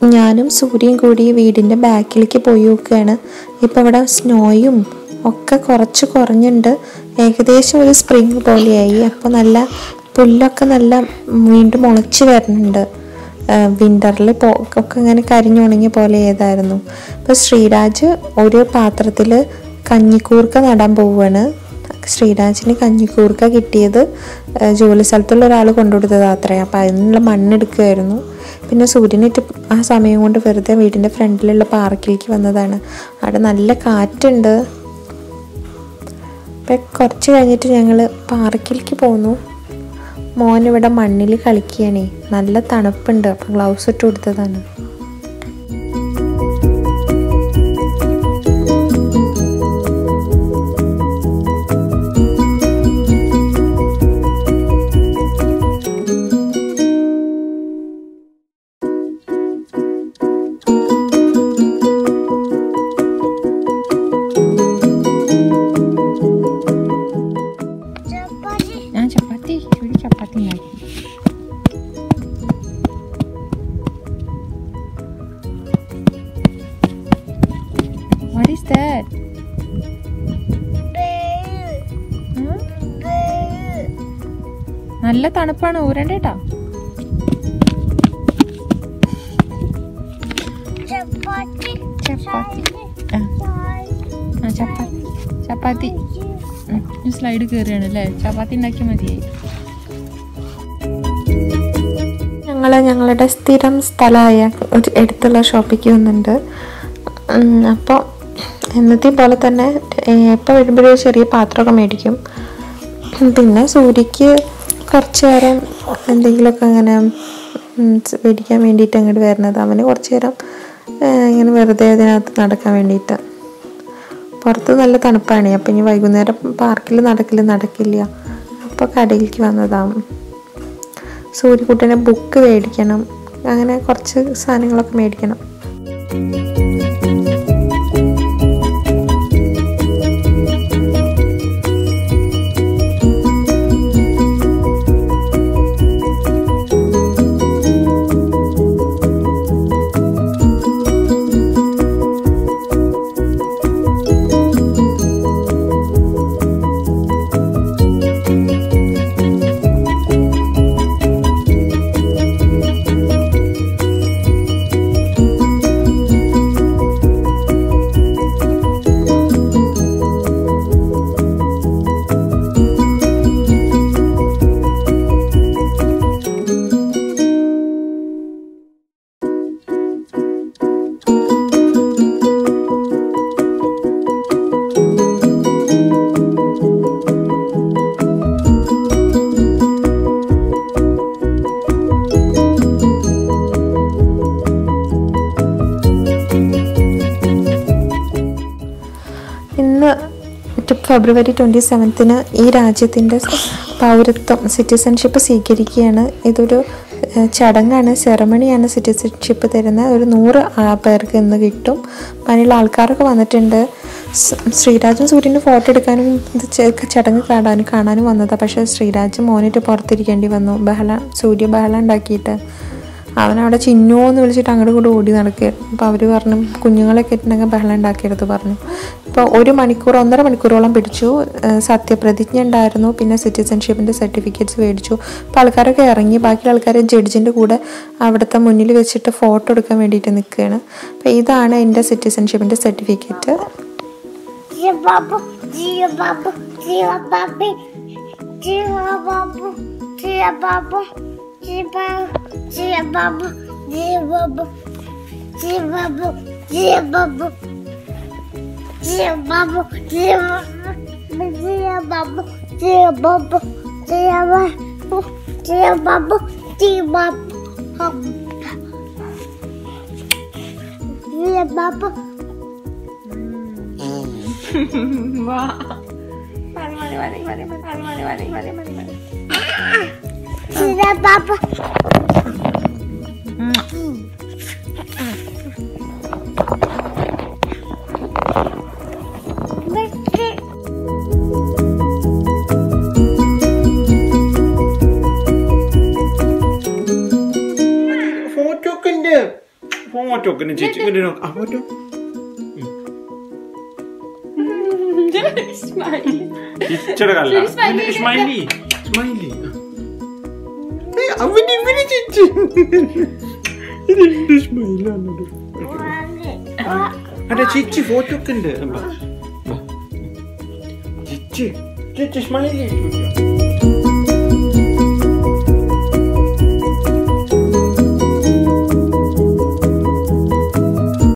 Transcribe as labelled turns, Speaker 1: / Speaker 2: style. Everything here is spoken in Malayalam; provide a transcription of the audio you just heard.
Speaker 1: ഞാനും സൂര്യയും കൂടി വീടിൻ്റെ ബാക്കിലേക്ക് പോയി നോക്കുകയാണ് ഇപ്പം ഇവിടെ സ്നോയും ഒക്കെ കുറച്ച് കുറഞ്ഞുണ്ട് ഏകദേശം ഒരു സ്പ്രിങ് പോലെയായി അപ്പോൾ നല്ല പുല്ലൊക്കെ നല്ല വീണ്ടും മുളച്ച് വരുന്നുണ്ട് വിൻ്ററിൽ ഒക്കെ ഇങ്ങനെ കരിഞ്ഞുണങ്ങിയ പോലെ ഏതായിരുന്നു അപ്പോൾ ശ്രീരാജ് ഒരു പാത്രത്തിൽ കഞ്ഞിക്കൂർക്ക നടാൻ പോവുകയാണ് ശ്രീരാജിന് കഞ്ഞിക്കൂർക്ക കിട്ടിയത് ഏഹ് ജോലി സ്ഥലത്തുള്ള ഒരാൾ കൊണ്ടുകൊടുത്തത് അത്രേ അപ്പോൾ അതിനുള്ള മണ്ണെടുക്കുകയായിരുന്നു പിന്നെ സൂര്യനിട്ട് ആ സമയം കൊണ്ട് വെറുതെ വീടിൻ്റെ ഫ്രണ്ടിലുള്ള പാർക്കിലേക്ക് വന്നതാണ് അവിടെ നല്ല കാറ്റുണ്ട് അപ്പം കുറച്ച് കഴിഞ്ഞിട്ട് ഞങ്ങൾ പാർക്കിലേക്ക് പോന്നു മോൻ ഇവിടെ മണ്ണിൽ കളിക്കുകയാണേ നല്ല തണുപ്പുണ്ട് അപ്പം ഗ്ലൗസ് ഇട്ട് കൊടുത്തതാണ്
Speaker 2: ഞാൻ ചപ്പാത്തി ഒരു ചപ്പാത്തി ഉണ്ടാക്കി What is that? ഉം? നല്ല തണുപ്പാണ് ഊരണ്ടേട്ടാ ചപ്പാത്തി ആ ആ, ചപ്പാത്തി ചപ്പാത്തി ഉം, ഈ സ്ലൈഡ് കയറിയാണ് അല്ലേ ചപ്പാത്തി ഉണ്ടാക്കിയാൽ മതിയായി
Speaker 1: ഞങ്ങൾ ഞങ്ങളുടെ സ്ഥിരം സ്ഥലമായ ഒരു അടുത്തുള്ള ഷോപ്പിലേക്ക് വന്നിട്ടുണ്ട് അപ്പോൾ എന്നത്തെ പോലെ തന്നെ എപ്പോൾ വരുമ്പോഴും ചെറിയ പാത്രമൊക്കെ മേടിക്കും പിന്നെ സൂര്യക്ക് കുറച്ച് നേരം എന്തെങ്കിലുമൊക്കെ അങ്ങനെ ഉം, മേടിക്കാൻ വേണ്ടിയിട്ട് അങ്ങോട്ട് വരുന്നത് അവന് കുറച്ച് നേരം ഏ, ഇങ്ങനെ വെറുതെ അതിനകത്ത് നടക്കാൻ വേണ്ടിയിട്ട് പുറത്ത് നല്ല തണുപ്പാണ് അപ്പം ഇനി വൈകുന്നേരം പാർക്കിൽ നടക്കില്ല നടക്കില്ല അപ്പോൾ കടയിലേക്ക് വന്നതാണ് സൂര്യക്കുട്ടനെ ബുക്ക് മേടിക്കണം അങ്ങനെ കുറച്ച് സാധനങ്ങളൊക്കെ മേടിക്കണം ഇന്ന് ഫെബ്രുവരി ട്വൻറ്റി സെവൻത്തിന് ഈ രാജ്യത്തിൻ്റെ പൗരത്വം സിറ്റിസൺഷിപ്പ് സ്വീകരിക്കുകയാണ് ഇതൊരു ഏഹ്, ചടങ്ങാണ് സെറമണിയാണ് സിറ്റിസൺഷിപ്പ് തരുന്നത് ഒരു നൂറ് ആ- പേർക്ക് ഇന്ന് കിട്ടും അതിനുള്ള ആൾക്കാരൊക്കെ വന്നിട്ടുണ്ട് സ്- ശ്രീരാജും സൂര്യനും ഫോട്ടോ എടുക്കാനും ഇത് ചെ- ചടങ്ങ് കാണാനും കാണാനും വന്നതാണ് പക്ഷേ ശ്രീരാജ് മോനിട്ട് പുറത്തിരിക്കേണ്ടി വന്നു ബഹളം സൂര്യ ബഹളം ഉണ്ടാക്കിയിട്ട് അവനവിടെ ചിന്നു എന്ന് വിളിച്ചിട്ട് അങ്ങോട്ട് കൂടെ ഓടി നടക്കുകയായിരുന്നു അപ്പോൾ അവർ പറഞ്ഞു കുഞ്ഞുങ്ങളൊക്കെ ഇട്ടുണ്ടെങ്കിൽ ബഹളം ഉണ്ടാക്കരുത് പറഞ്ഞു ഇപ്പോൾ ഒരു മണിക്കൂർ ഒന്നര മണിക്കൂറോളം പിടിച്ചു ഏഹ് സത്യപ്രതിജ്ഞ ഉണ്ടായിരുന്നു പിന്നെ സിറ്റിസൺഷിപ്പിൻ്റെ സർട്ടിഫിക്കറ്റ്സ് മേടിച്ചു അപ്പോൾ ആൾക്കാരൊക്കെ ഇറങ്ങി ബാക്കി ആൾക്കാർ ജഡ്ജിൻ്റെ കൂടെ അവിടുത്തെ മുന്നിൽ വെച്ചിട്ട് ഫോട്ടോ എടുക്കാൻ വേണ്ടിയിട്ട് നിൽക്കുകയാണ് അപ്പോൾ ഇതാണ് എൻ്റെ സിറ്റിസൺഷിപ്പിൻ്റെ certificate
Speaker 3: Dia babu, dia babu, dia babi, dia babu, dia babu, dia babu, dia babu, dia babu, dia babu, dia babu, dia babu, dia babu, dia babu, dia babu, dia babu, dia babu, dia babu, dia babu. Dia babu.
Speaker 4: Photo ഒക്കെ ഉണ്ട് ഫോട്ടോ ഒക്കെ ചേച്ചി ഇങ്ങോട്ട് നോക്ക്. ആ ഫോട്ടോ ചിച്ചയുടെ കല്ല സ്മൈലി സ്മൈലി അവന് ഇവന് ചിച്ച് ഇതെന്ത് സ്മൈലാണ് അതെ ചിച്ചി ഫോട്ടോ ഒക്കെ ഉണ്ട് ബാ, ബാ. ചിച്ച് ചിച്ച് സ്മൈലി